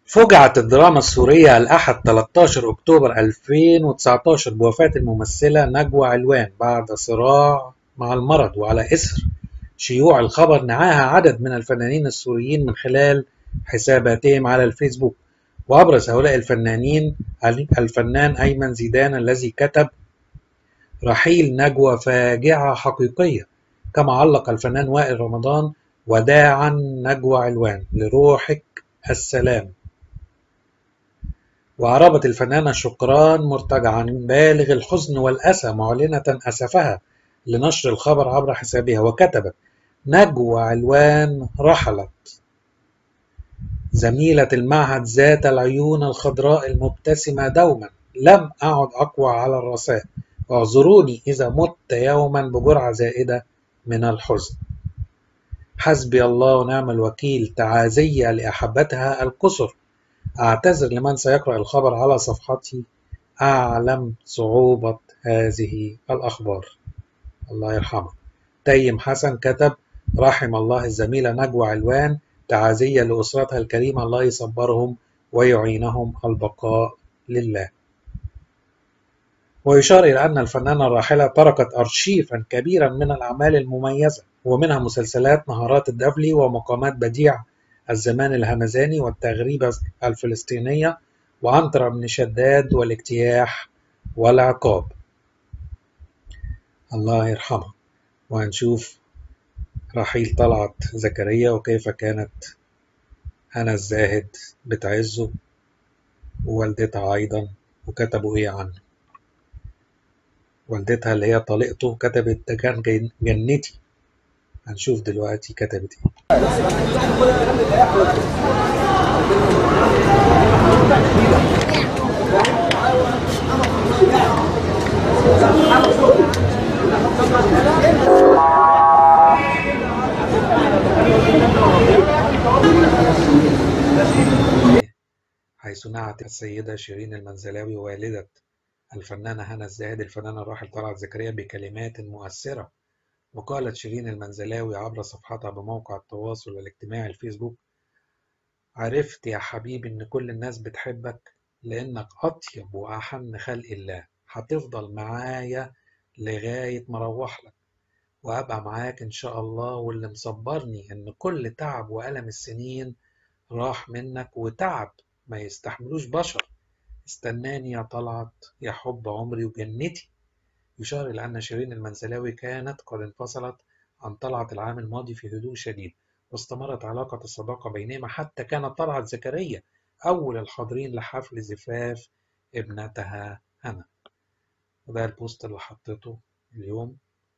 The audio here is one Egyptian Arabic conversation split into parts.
فُجعت الدراما السورية الأحد 13 أكتوبر 2019 بوفاة الممثلة نجوى علوان بعد صراع مع المرض وعلى إثر شيوع الخبر نعاها عدد من الفنانين السوريين من خلال حساباتهم على الفيسبوك وأبرز هؤلاء الفنانين الفنان أيمن زيدان الذي كتب رحيل نجوى فاجعة حقيقية كما علق الفنان وائل رمضان وداعا نجوى علوان لروحك السلام وأعربت الفنانة شكران مرتجعا بالغ الحزن والأسى معلنة أسفها لنشر الخبر عبر حسابها وكتبت نجوى علوان رحلت زميلة المعهد ذات العيون الخضراء المبتسمة دوما لم أعد أقوى على الرساء اعذروني إذا مت يوما بجرعة زائدة من الحزن حسبي الله ونعم الوكيل تعازية لأحبتها الكسر أعتذر لمن سيقرأ الخبر على صفحتي أعلم صعوبة هذه الأخبار الله يرحمه تيم حسن كتب رحم الله الزميلة نجوى علوان تعازية لأسرتها الكريمة الله يصبرهم ويعينهم البقاء لله ويشار إلى أن الفنانة الراحلة تركت أرشيفا كبيرا من الأعمال المميزة ومنها مسلسلات نهارات الدفلي ومقامات بديع الزمان الهمزاني والتغريبة الفلسطينية وعنترة بن شداد والاجتياح والعقاب الله يرحمه وهنشوف رحيل طلعت زكريا وكيف كانت هنا الزاهد بتعزه ووالدتها أيضا وكتبوا إيه عنه والدتها اللي هي طليقته كتبت ده كان جنتي هنشوف دلوقتي كتبت ايه حيث نعت السيدة شيرين المنزلاوي والدة الفنانة هنا الزاهد الفنانة الراحل طلعت زكريا بكلمات مؤثرة وقالت شيرين المنزلاوي عبر صفحتها بموقع التواصل الاجتماعي الفيسبوك عرفت يا حبيبي إن كل الناس بتحبك لأنك أطيب وأحن خلق الله هتفضل معايا لغاية ما أروح لك وأبقى معاك إن شاء الله واللي مصبرني إن كل تعب وألم السنين راح منك وتعب ما يستحملوش بشر استناني يا طلعت يا حب عمري وجنتي يشار إلى أن شيرين المنزلاوي كانت قد انفصلت عن طلعت العام الماضي في هدوء شديد واستمرت علاقة الصداقة بينهما حتى كانت طلعت زكريا أول الحاضرين لحفل زفاف ابنتها هنا وده البوست اللي حطيته اليوم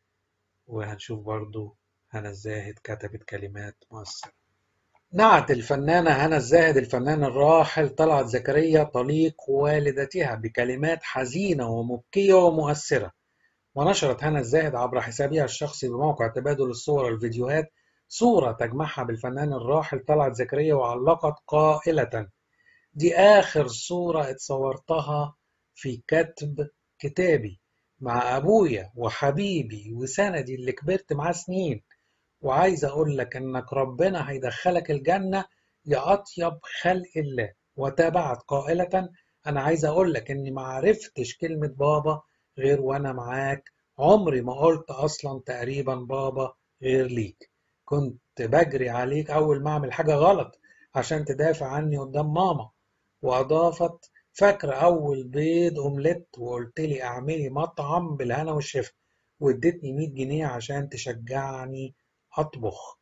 وهنشوف برضو هنا الزاهد كتبت كلمات مؤثرة نعت الفنانة هنا الزاهد الفنان الراحل طلعت زكريا طليق والدتها بكلمات حزينة ومبكية ومؤثرة ونشرت هنا الزاهد عبر حسابها الشخصي بموقع تبادل الصور والفيديوهات صورة تجمعها بالفنان الراحل طلعت زكريا وعلقت قائلة دي آخر صورة اتصورتها في كتب كتابي مع أبويا وحبيبي وسندي اللي كبرت معاه سنين وعايز أقول لك إنك ربنا هيدخلك الجنة يا أطيب خلق الله وتابعت قائلة أنا عايز أقول لك إني معرفتش كلمة بابا غير وأنا معاك عمري ما قلت أصلا تقريبا بابا غير ليك كنت بجري عليك أول ما أعمل حاجة غلط عشان تدافع عني قدام ماما وأضافت فاكرة أول بيض أومليت وقلت لي أعملي مطعم بالهنا والشفا وادتني 100 جنيه عشان تشجعني أطبخ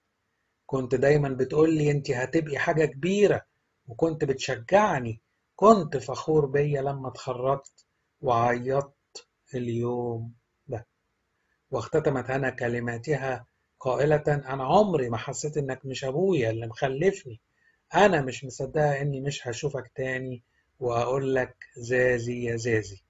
كنت دايما بتقول لي أنت هتبقي حاجة كبيرة وكنت بتشجعني كنت فخور بيا لما اتخرجت وعيطت اليوم ده واختتمت هنا كلماتها قائلة أنا عمري ما حسيت إنك مش أبويا اللي مخلفني أنا مش مصدقة إني مش هشوفك تاني وأقول لك زازي يا زازي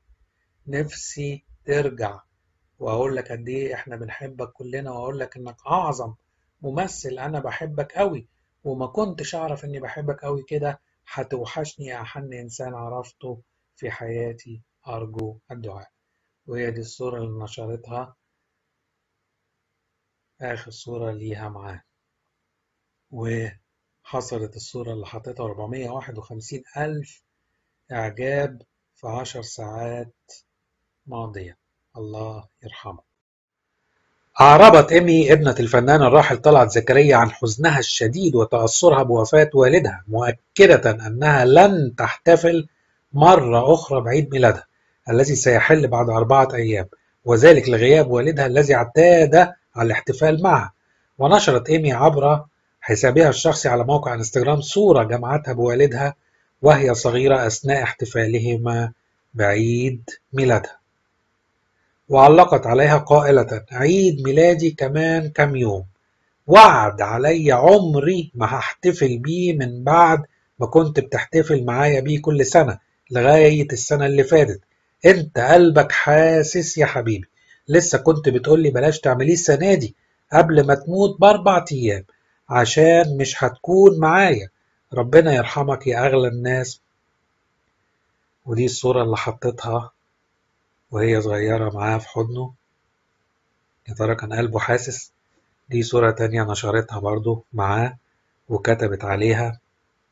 نفسي ترجع وأقول لك قد إيه إحنا بنحبك كلنا وأقول لك إنك أعظم ممثل أنا بحبك قوي وما كنتش أعرف إني بحبك قوي كده هتوحشني أحن إنسان عرفته في حياتي أرجو الدعاء وهي دي الصورة اللي نشرتها آخر صورة ليها معاه حصلت الصورة اللي حطيتها 451 ألف إعجاب في عشر ساعات ماضية الله يرحمه أعربت إيمي ابنة الفنان الراحل طلعت زكريا عن حزنها الشديد وتأثرها بوفاة والدها مؤكدة أنها لن تحتفل مرة أخرى بعيد ميلادها الذي سيحل بعد أربعة أيام وذلك لغياب والدها الذي اعتاد على الاحتفال معها ونشرت إيمي عبر حسابها الشخصي على موقع انستغرام صورة جمعتها بوالدها وهي صغيرة أثناء احتفالهما بعيد ميلادها وعلقت عليها قائلة عيد ميلادي كمان كم يوم وعد علي عمري ما هحتفل بيه من بعد ما كنت بتحتفل معايا بيه كل سنة لغاية السنة اللي فاتت انت قلبك حاسس يا حبيبي لسه كنت بتقولي بلاش تعمليه السنة دي قبل ما تموت بأربع أيام عشان مش هتكون معايا ربنا يرحمك يا أغلى الناس ودي الصورة اللي حطيتها وهي صغيرة معاه في حضنه يا ترى كان قلبه حاسس دي صورة تانية نشرتها برضو معاه وكتبت عليها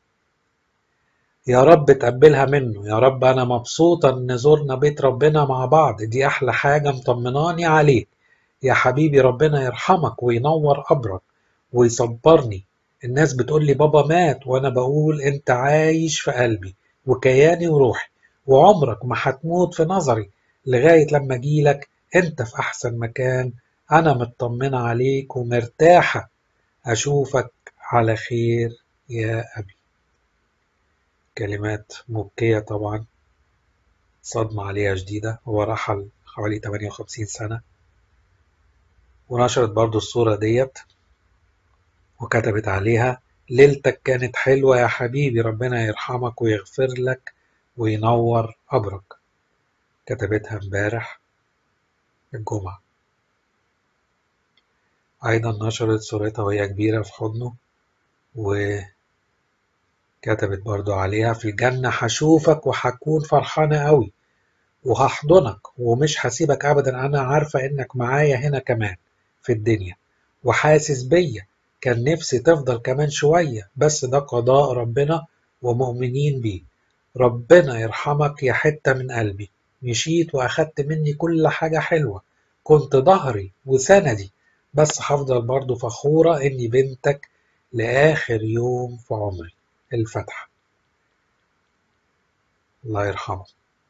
يا رب تقبلها منه يا رب أنا مبسوطة إن زورنا بيت ربنا مع بعض دي أحلى حاجة مطمناني عليك يا حبيبي ربنا يرحمك وينور قبرك ويصبرني الناس بتقول لي بابا مات وأنا بقول أنت عايش في قلبي وكياني وروحي وعمرك ما هتموت في نظري لغاية لما أجيلك أنت في أحسن مكان أنا مطمنة عليك ومرتاحة أشوفك على خير يا أبي كلمات مبكية طبعا صدمة عليها شديدة هو رحل حوالي 58 سنة ونشرت برضو الصورة ديت وكتبت عليها ليلتك كانت حلوة يا حبيبي ربنا يرحمك ويغفر لك وينور قبرك كتبتها امبارح الجمعة أيضا نشرت صورتها وهي كبيرة في حضنه وكتبت برضو عليها في الجنة هشوفك وهكون فرحانة قوي وهحضنك ومش هسيبك أبدا أنا عارفة إنك معايا هنا كمان في الدنيا وحاسس بيا كان نفسي تفضل كمان شوية بس ده قضاء ربنا ومؤمنين بيه ربنا يرحمك يا حتة من قلبي مشيت وأخدت مني كل حاجة حلوة كنت ظهري وسندي بس هفضل برضو فخورة إني بنتك لآخر يوم في عمري الفتحة الله يرحمه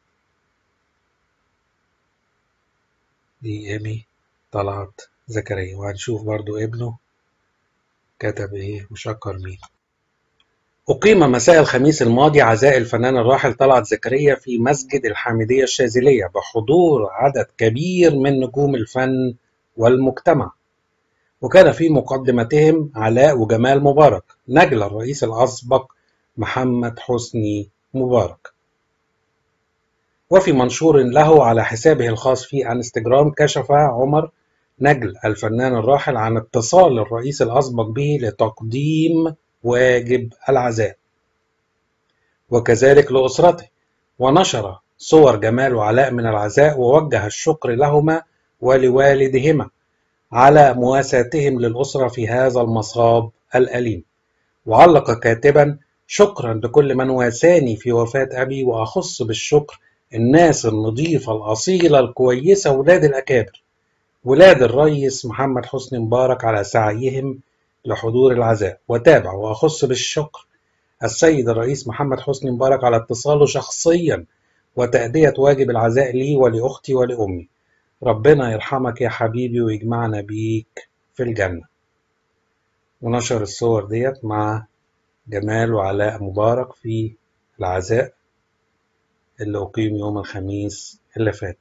دي إيمي طلعت زكريا وهنشوف برضو ابنه كتب إيه وشكر مين أقيم مساء الخميس الماضي عزاء الفنان الراحل طلعت زكريا في مسجد الحامدية الشاذلية بحضور عدد كبير من نجوم الفن والمجتمع وكان في مقدمتهم علاء وجمال مبارك نجل الرئيس الأسبق محمد حسني مبارك وفي منشور له على حسابه الخاص في انستجرام كشف عمر نجل الفنان الراحل عن اتصال الرئيس الأسبق به لتقديم واجب العزاء وكذلك لأسرته ونشر صور جمال وعلاء من العزاء ووجه الشكر لهما ولوالدهما على مواساتهم للأسرة في هذا المصاب الأليم وعلق كاتبا شكرا لكل من واساني في وفاة أبي وأخص بالشكر الناس النظيفة الأصيلة الكويسة ولاد الأكابر ولاد الريس محمد حسني مبارك على سعيهم لحضور العزاء وتابع وأخص بالشكر السيد الرئيس محمد حسني مبارك على اتصاله شخصيا وتأدية واجب العزاء لي ولأختي ولأمي ربنا يرحمك يا حبيبي ويجمعنا بيك في الجنة ونشر الصور ديت مع جمال وعلاء مبارك في العزاء اللي أقيم يوم الخميس اللي فات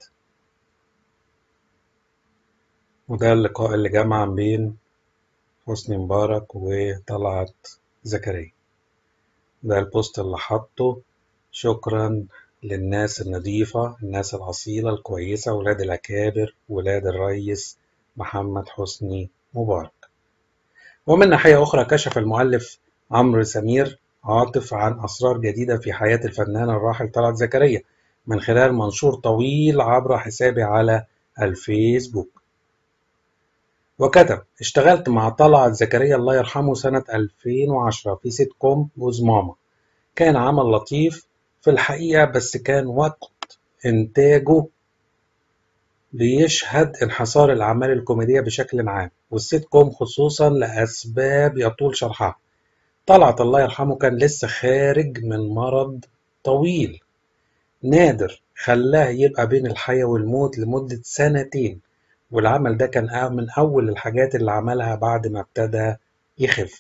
وده اللقاء اللي جمع بين حسني مبارك وطلعت زكريا ده البوست اللي حطه شكرا للناس النظيفة الناس الأصيلة الكويسة ولاد الأكابر ولاد الريس محمد حسني مبارك ومن ناحية أخرى كشف المؤلف عمرو سمير عاطف عن أسرار جديدة في حياة الفنان الراحل طلعت زكريا من خلال منشور طويل عبر حسابه على الفيسبوك وكتب اشتغلت مع طلعت زكريا الله يرحمه سنة 2010 في سيت كوم جوز ماما كان عمل لطيف في الحقيقة بس كان وقت إنتاجه بيشهد انحسار الأعمال الكوميدية بشكل عام والسيت كوم خصوصا لأسباب يطول شرحها طلعت الله يرحمه كان لسه خارج من مرض طويل نادر خلاه يبقى بين الحياة والموت لمدة سنتين والعمل ده كان من أول الحاجات اللي عملها بعد ما ابتدى يخف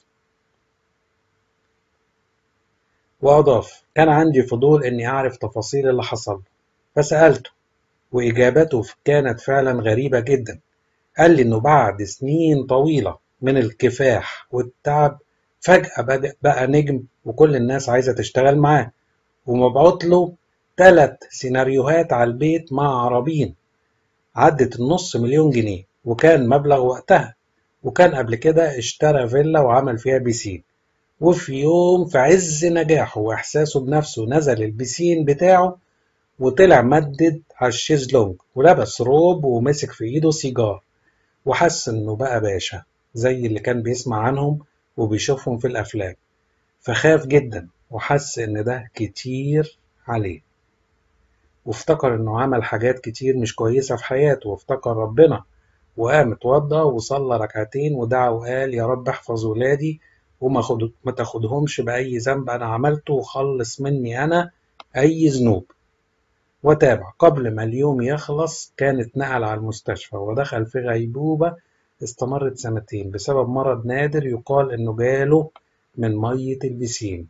وأضاف كان عندي فضول إني أعرف تفاصيل اللي حصل فسألته وإجابته كانت فعلا غريبة جدا قال لي إنه بعد سنين طويلة من الكفاح والتعب فجأة بدأ بقى نجم وكل الناس عايزة تشتغل معاه ومبعوت له تلات سيناريوهات على البيت مع عربين عدت النص مليون جنيه وكان مبلغ وقتها وكان قبل كده اشترى فيلا وعمل فيها بيسين وفي يوم في عز نجاحه وإحساسه بنفسه نزل البيسين بتاعه وطلع مدد على الشيزلونج ولبس روب ومسك في ايده سيجار وحس انه بقى باشا زي اللي كان بيسمع عنهم وبيشوفهم في الافلام فخاف جدا وحس ان ده كتير عليه وافتكر انه عمل حاجات كتير مش كويسة في حياته وافتكر ربنا وقام اتوضى وصلى ركعتين ودعا وقال يا رب احفظ ولادي وما خد... ما تاخدهمش بأي ذنب أنا عملته وخلص مني أنا أي ذنوب وتابع قبل ما اليوم يخلص كان اتنقل على المستشفى ودخل في غيبوبة استمرت سنتين بسبب مرض نادر يقال إنه جاله من مية البسين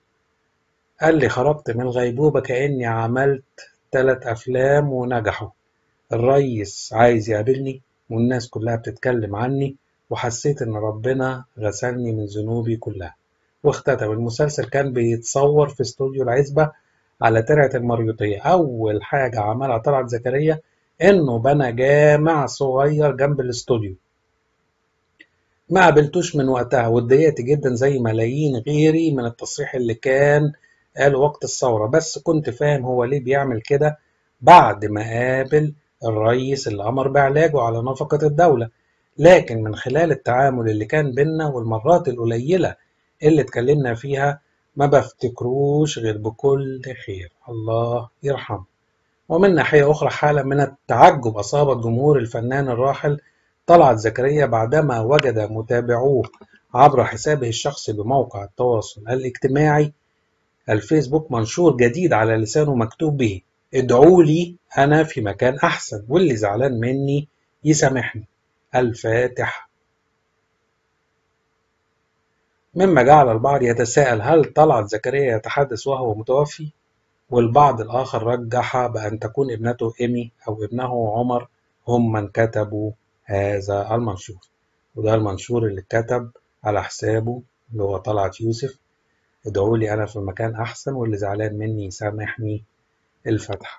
قال لي خرجت من الغيبوبة كأني عملت تلات أفلام ونجحوا الريس عايز يقابلني والناس كلها بتتكلم عني وحسيت إن ربنا غسلني من ذنوبي كلها واختتم المسلسل كان بيتصور في استوديو العزبة على ترعة المريوطية أول حاجة عملها طلعت زكريا إنه بنى جامع صغير جنب الاستوديو ما قابلتوش من وقتها واتضايقت جدا زي ملايين غيري من التصريح اللي كان قاله وقت الثورة بس كنت فاهم هو ليه بيعمل كده بعد ما قابل الرئيس اللي أمر بعلاجه على نفقة الدولة لكن من خلال التعامل اللي كان بينا والمرات القليلة اللي اتكلمنا فيها ما بفتكروش غير بكل خير الله يرحمه ومن ناحية أخرى حالة من التعجب أصابت جمهور الفنان الراحل طلعت زكريا بعدما وجد متابعوه عبر حسابه الشخصي بموقع التواصل الاجتماعي الفيسبوك منشور جديد على لسانه مكتوب به ادعوا لي أنا في مكان أحسن واللي زعلان مني يسامحني الفاتحة مما جعل البعض يتساءل هل طلعت زكريا يتحدث وهو متوفي؟ والبعض الآخر رجح بأن تكون ابنته إيمي أو ابنه عمر هم من كتبوا هذا المنشور وده المنشور اللي اتكتب على حسابه اللي هو طلعت يوسف ادعوا لي أنا في مكان أحسن واللي زعلان مني يسامحني الفتح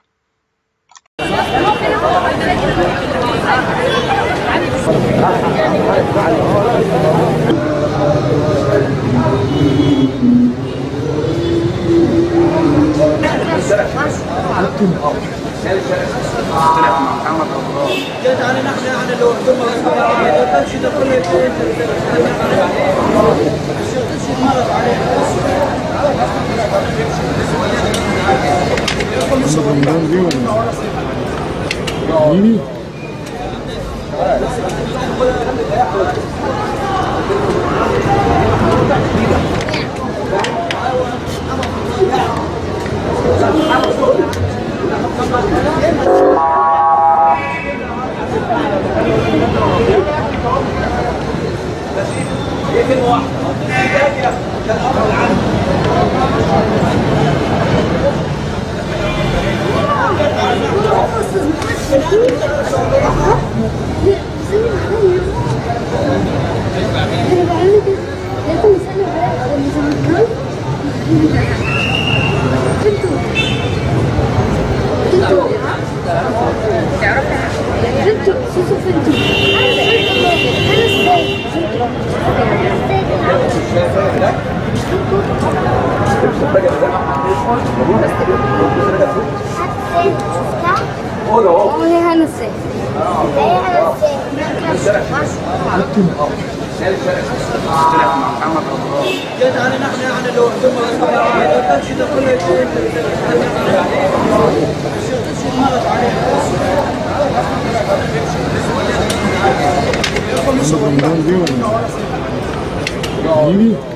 هنا ازاي؟ ازاي هنا ازاي؟ يعني نحن يعني لو ثم كده كل عندك رمضان دي ولا؟ حبيبي